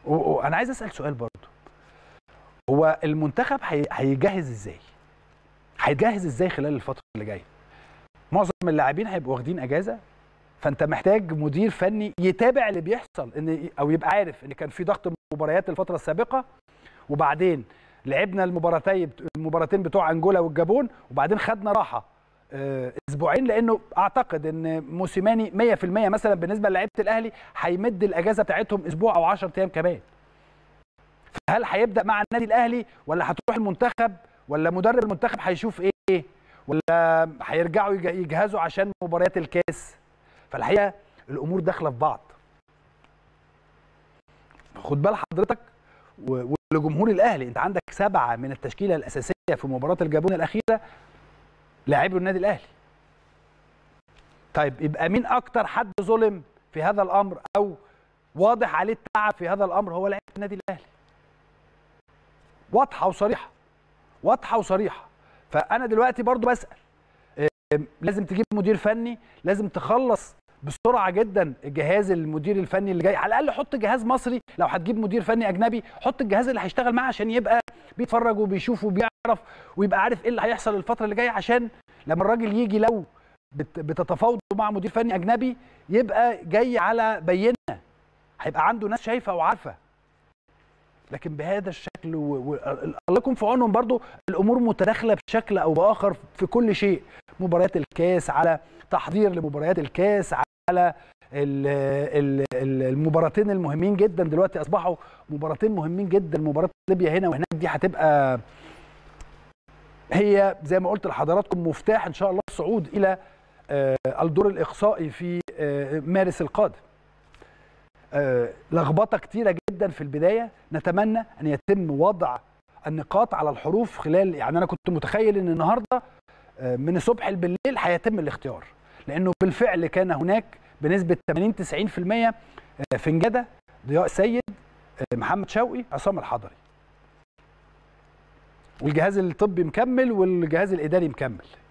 وانا عايز اسال سؤال برضه هو المنتخب هي- هيجهز ازاي هيتجهز ازاي خلال الفتره اللي جايه معظم اللاعبين هيبقوا واخدين اجازه فانت محتاج مدير فني يتابع اللي بيحصل ان او يبقى عارف ان كان في ضغط مباريات الفتره السابقه وبعدين لعبنا المباراتين المباراتين بتوع انجولا والجابون وبعدين خدنا راحه آه، اسبوعين لانه اعتقد ان موسيماني 100% مثلا بالنسبه للعيبه الاهلي هيمد الاجازه بتاعتهم اسبوع او 10 ايام كمان فهل هيبدا مع النادي الاهلي ولا هتروح المنتخب ولا مدرب المنتخب هيشوف ايه ولا هيرجعوا يج- يجهزوا عشان مباريات الكاس فالحقيقه الامور داخله في بعض خد بال حضرتك و- ولجمهور الاهلي انت عندك سبعه من التشكيله الاساسيه في مباراه الجابون الاخيره لاعبي النادي الاهلي طيب يبقى مين اكتر حد ظلم في هذا الامر او واضح عليه التعب في هذا الامر هو لاعب النادي الاهلي واضحه وصريحه واضحه وصريحه فانا دلوقتي برضو بسال إم، لازم تجيب مدير فني لازم تخلص بسرعه جدا الجهاز المدير الفني اللي جاي على الاقل حط جهاز مصري لو هتجيب مدير فني اجنبي حط الجهاز اللي هيشتغل معاه عشان يبقى بيتفرج وبيشوف وبيعرف ويبقى عارف ايه اللي هيحصل الفتره اللي جايه عشان لما الراجل يجي لو بت- بتتفاوضوا مع مدير فني اجنبي يبقى جاي على بينه هيبقى عنده ناس شايفه وعارفه لكن بهذا الشكل و... و... الله يكون في عونهم برضو الامور متداخله بشكل او باخر في كل شيء مباريات الكاس على تحضير لمباريات الكاس على ال- ال- ال- المباراتين المهمين جدا دلوقتي اصبحوا مباراتين مهمين جدا مباراه ليبيا هنا وهناك دي هتبقى هي زي ما قلت لحضراتكم مفتاح ان شاء الله الصعود الى آه، الدور الاقصائي في آه، مارس القادم آه، لخبطه كتيره جدا في البدايه نتمنى ان يتم وضع النقاط على الحروف خلال يعني انا كنت متخيل ان النهارده آه، من الصبح بالليل هيتم الاختيار لانه بالفعل كان هناك بنسبه 80 90% آه، في نجده ضياء السيد آه، محمد شوقي عصام الحضري والجهاز الطبي مكمل والجهاز الاداري مكمل